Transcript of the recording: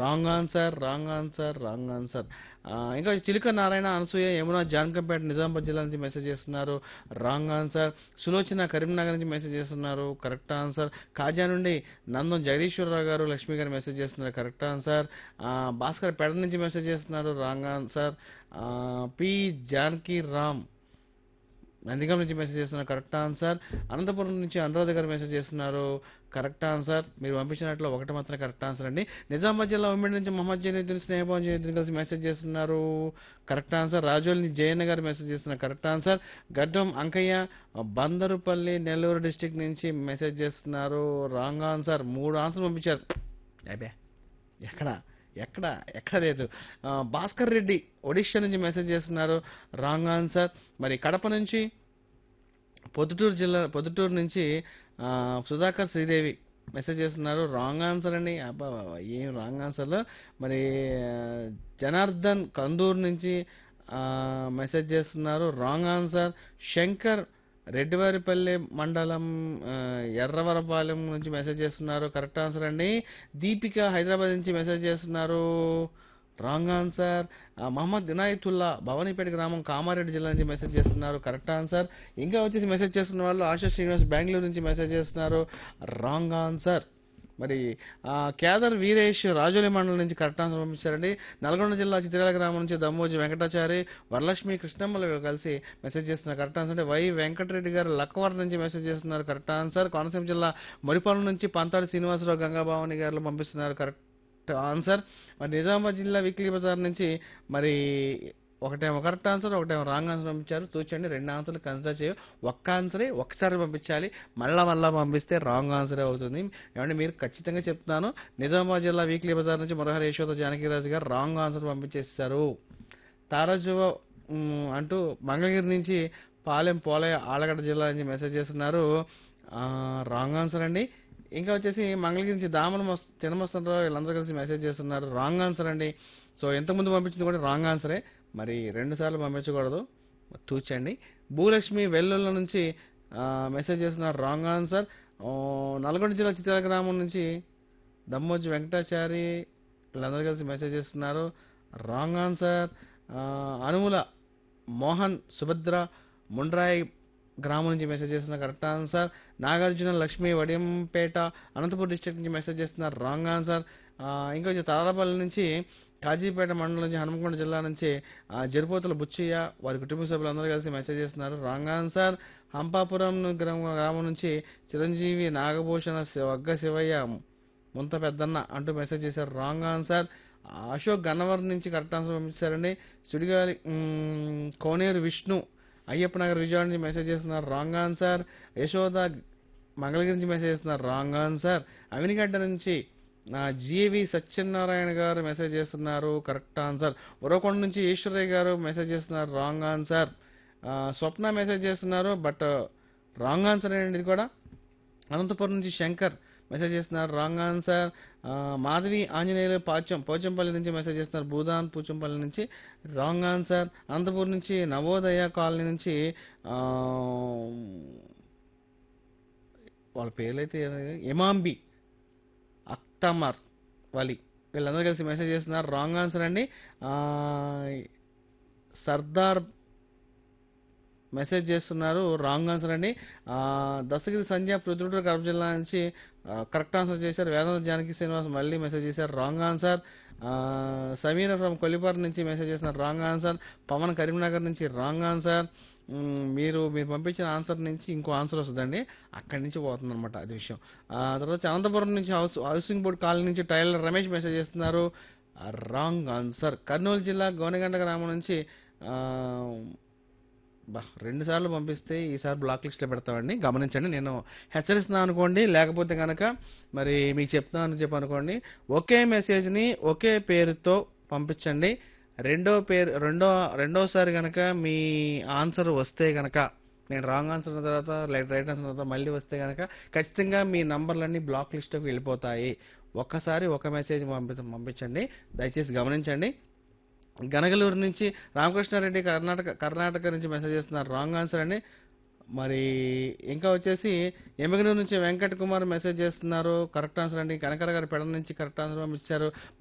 wrong answer wrong answer wrong answer ఆ, ఇంకా చిలుక నారాయణ అనసూయ యమున జాన్కంపేట నిజామాబాద్ జిల్లా నుంచి మెసేజ్ చేస్తున్నారు రాంగ్ ఆన్సర్ సులోచన కరీంనగర్ నుంచి మెసేజ్ చేస్తున్నారు కరెక్ట్ ఆన్సర్ కాజా నుండి నందం జగదీశ్వరరావు గారు లక్ష్మి గారు మెసేజ్ చేస్తున్నారు కరెక్ట్ ఆన్సర్ ఆ, భాస్కర్ పెడ నుంచి మెసేజ్ చేస్తున్నారు రాంగ్ ఆన్సర్ ఆ, పి జానకి రామ్ నందిగం నుంచి మెసేజ్ చేస్తున్నారు కరెక్ట్ ఆన్సర్ అనంతపురం నుంచి అనురాధ గారు మెసేజ్ చేస్తున్నారు కరెక్ట్ ఆన్సర్ మీరు పంపించినట్లు ఒకటి మాత్రం కరెక్ట్ ఆన్సర్ అండి నిజామాబాద్ జిల్లా ఉమ్మడి నుంచి మొహమ్మద్ జైనుద్దీన్ స్నేహభావం జైనుద్దీన్ కలిసి మెసేజ్ చేస్తున్నారు కరెక్ట్ ఆన్సర్ రాజోల్ నుంచి జయన్న గారు మెసేజ్ చేస్తున్నారు correct answer Gaddam Ankayya Bandarupalli Nellore district నుంచి మెసేజ్ చేస్తున్నారు రాంగ్ ఆన్సర్ మూడు ఆన్సర్ పంపించారు అబ్బే ఎక్కడ ఎక్కడ ఎక్కడ లేదు ఆ, భాస్కర్ రెడ్డి ఒడిషా నుంచి మెసేజ్ చేస్తున్నారు రాంగ్ ఆన్సర్ మరి కడప నుంచి పొద్దుటూరు జిల్లా పొద్దుటూరు నుంచి ఆ, సుధాకర్ శ్రీదేవి మెసేజ్ చేస్తున్నారు రాంగ్ ఆన్సర్ అండి అబ్బా ఏం రాంగ్ ఆన్సర్లో మరి ఆ, జనార్దన్ కందూరు నుంచి ఆ, మెసేజ్ చేస్తున్నారు రాంగ్ ఆన్సర్ శంకర్ రెడ్డివారిపల్లి మండలం ఆ, ఎర్రవరపాలెం నుంచి మెసేజ్ చేస్తున్నారు కరెక్ట్ ఆన్సర్ అండి దీపిక హైదరాబాద్ నుంచి మెసేజ్ చేస్తున్నారు రాంగ్ ఆన్సర్ ఆ, మహమ్మద్ వినాయతుల్లా భవానీపేట గ్రామం కామారెడ్డి జిల్లా నుంచి మెసేజ్ చేస్తున్నారు కరెక్ట్ ఆన్సర్ ఇంకా వచ్చేసి మెసేజ్ చేస్తున్న వాళ్ళు ఆశా శ్రీనివాస్ బెంగళూరు నుంచి మెసేజ్ చేస్తున్నారు రాంగ్ ఆన్సర్ మరి ఆ, కేదార్ వీరేష్ రాజోలి మండలం నుంచి కరెక్ట్ ఆన్సర్ పంపించారండి నల్గొండ జిల్లా చిత్రాల గ్రామం నుంచి దమ్మోజి వెంకటాచారి వరలక్ష్మి కృష్ణమ్మలు కలిసి మెసేజ్ చేస్తున్నారు కరెక్ట్ ఆన్సర్ అంటే వై వెంకటరెడ్డి గారు లక్కవరం నుంచి మెసేజ్ చేస్తున్నారు కరెక్ట్ ఆన్సర్ కోనసీమ జిల్లా మరిపాలెం నుంచి పంతాడి శ్రీనివాసరావు గంగాభావని గారు పంపిస్తున్నారు కరెక్ట్ ఆన్సర్ మరి నిజామాబాద్ జిల్లా వీక్లీ బజార్ నుంచి మరి ఒకటేమో కరెక్ట్ ఆన్సర్ ఒకటేమో రాంగ్ ఆన్సర్ పంపించారు చూచండి రెండు ఆన్సర్లు కన్సిడర్ చేయ ఒక్క ఆన్సరే ఒక్కసారి పంపించాలి మళ్ళా మళ్ళా పంపిస్తే రాంగ్ ఆన్సరే అవుతుంది ఏమంటే మీరు ఖచ్చితంగా చెప్తున్నాను నిజామాబాద్ జిల్లా వీక్లీ బజార్ నుంచి మురహరి యశోద జానకిరాజు గారు రాంగ్ ఆన్సర్ పంపించేస్తారు తారాజువ మ్, అంటూ మంగళగిరి నుంచి పాలెం పోలయ ఆలగడ్డ జిల్లా నుంచి మెసేజ్ చేస్తున్నారు ఆ, రాంగ్ ఆన్సర్ అండి ఇంకా వచ్చేసి మంగళగిరి నుంచి దామన మస్ చిన్నమస్తరావు వీళ్ళందరూ కలిసి మెసేజ్ చేస్తున్నారు రాంగ్ ఆన్సర్ అండి సో ఎంతమంది పంపించింది కూడా రాంగ్ ఆన్సరే మరి రెండు సార్లు పంపించకూడదు తూచండి భూలక్ష్మి వెల్లుల్ల నుంచి ఆ, మెసేజ్ చేస్తున్నారు రాంగ్ ఆన్సర్ ఆ, నల్గొండ జిల్లా చిత్రాల గ్రామం నుంచి దమ్మోజి వెంకటాచారి వీళ్ళందరూ కలిసి మెసేజ్ చేస్తున్నారు రాంగ్ ఆన్సర్ ఆ, అనుముల మోహన్ సుభద్ర ముండ్రాయి గ్రామం నుంచి మెసేజ్ చేస్తున్న correct answer Nagarjuna Lakshmi Vadiyampeta Anantapur district నుంచి మెసేజ్ చేస్తున్నారు రాంగ్ ఆన్సర్ ఆ, ఇంకా వచ్చి తారాపల్లి నుంచి కాజీపేట మండలం నుంచి హనుమకొండ జిల్లా నుంచి ఆ, జరిపోతుల బుచ్చయ్య వారి కుటుంబ సభ్యులందరూ కలిసి మెసేజ్ చేస్తున్నారు రాంగ్ ఆన్సర్ హంపాపురం గ్రామ- గ్రామం నుంచి చిరంజీవి నాగభూషణ శివ- వగ్గ శివయ్య ముంత పెద్దన్న అంటూ మెసేజ్ చేశారు రాంగ్ ఆన్సర్ అశోక్ గన్నవరం నుంచి కరెక్ట్ ఆన్సర్ పంపించారండి సుడిగాలి మ్, కోనేరు విష్ణు అయ్యప్ప నగర్ విజయవాడ నుంచి మెసేజ్ చేస్తున్నారు రాంగ్ ఆన్సర్ యశోద మంగళగిరి నుంచి మెసేజ్ చేస్తున్నారు రాంగ్ ఆన్సర్ అవినిగడ్డ నుంచి జివి సత్యనారాయణ గారు మెసేజ్ చేస్తున్నారు కరెక్ట్ ఆన్సర్ ఉరవకొండ నుంచి ఈశ్వరయ్య గారు మెసేజ్ చేస్తున్నారు రాంగ్ ఆన్సర్ ఆ, స్వప్న మెసేజ్ చేస్తున్నారు బట్ రాంగ్ ఆన్సర్ ఏంటి ఇది కూడా అనంతపురం నుంచి శంకర్ మెసేజ్ చేస్తున్నారు రాంగ్ ఆన్సర్ ఆ, మాధవి ఆంజనేయులు పాచం పోచంపల్లి నుంచి మెసేజ్ చేస్తున్నారు భూదాన్ పూచంపల్లి నుంచి రాంగ్ ఆన్సర్ అనంతపురం నుంచి నవోదయ కాలనీ నుంచి ఆ, వాళ్ళ పేర్లైతే ఇమాంబి అక్తమర్ వలి వీళ్ళందరూ కలిసి మెసేజ్ చేస్తున్నారు రాంగ్ ఆన్సర్ అండి ఆ, సర్దార్ మెసేజ్ చేస్తున్నారు రాంగ్ ఆన్సర్ అండి ఆ, దస్తగిరి సంధ్య పృథ్వీడు కడప జిల్లా నుంచి ఆ, కరెక్ట్ ఆన్సర్ చేశారు వేదాంత జానకి శ్రీనివాస్ మళ్ళీ మెసేజ్ చేశారు రాంగ్ ఆన్సర్ ఆ, సమీర ఫ్రమ్ కొలిపార్ నుంచి మెసేజ్ చేస్తున్నారు రాంగ్ ఆన్సర్ పవన్ కరీంనగర్ నుంచి రాంగ్ ఆన్సర్ మ్, మీరు మీరు పంపించిన ఆన్సర్ నుంచి ఇంకో ఆన్సర్ వస్తుందండి అక్కడి నుంచి పోతుంది అనమాట అది విషయం ఆ తర్వాత అనంతపురం నుంచి హౌస్ హౌసింగ్ బోర్డ్ కాలనీ నుంచి టైలర్ రమేష్ మెసేజ్ చేస్తున్నారు రాంగ్ ఆన్సర్ కర్నూలు జిల్లా గోనెగండ గ్రామం నుంచి ఆ, బా రెండు సార్లు పంపిస్తే ఈసారి బ్లాక్ లిస్ట్లో పెడతామండి గమనించండి నేను హెచ్చరిస్తున్నాను అనుకోండి లేకపోతే కనుక మరి మీకు చెప్తున్నాను చెప్పి అనుకోండి ఒకే మెసేజ్ని ఒకే పేరుతో పంపించండి రెండో పేరు రెండో రెండోసారి కనుక మీ ఆన్సర్ వస్తే కనుక నేను రాంగ్ ఆన్సర్ అన్న తర్వాత రైట్ రైట్ ఆన్సర్ తర్వాత మళ్ళీ వస్తే కనుక ఖచ్చితంగా మీ నంబర్లన్నీ బ్లాక్ లిస్ట్లోకి వెళ్ళిపోతాయి ఒక్కసారి ఒక మెసేజ్ పంపి పంపించండి దయచేసి గమనించండి గనగలూరు నుంచి రామకృష్ణారెడ్డి కర్ణాటక కర్ణాటక నుంచి మెసేజ్ చేస్తున్నారు రాంగ్ ఆన్సర్ అండి మరి ఇంకా వచ్చేసి ఎమగనూరు నుంచి వెంకట్ కుమార్ మెసేజ్ చేస్తున్నారు కరెక్ట్ ఆన్సర్ అండి కనకర గారి పెడ నుంచి కరెక్ట్ ఆన్సర్ పంపించారు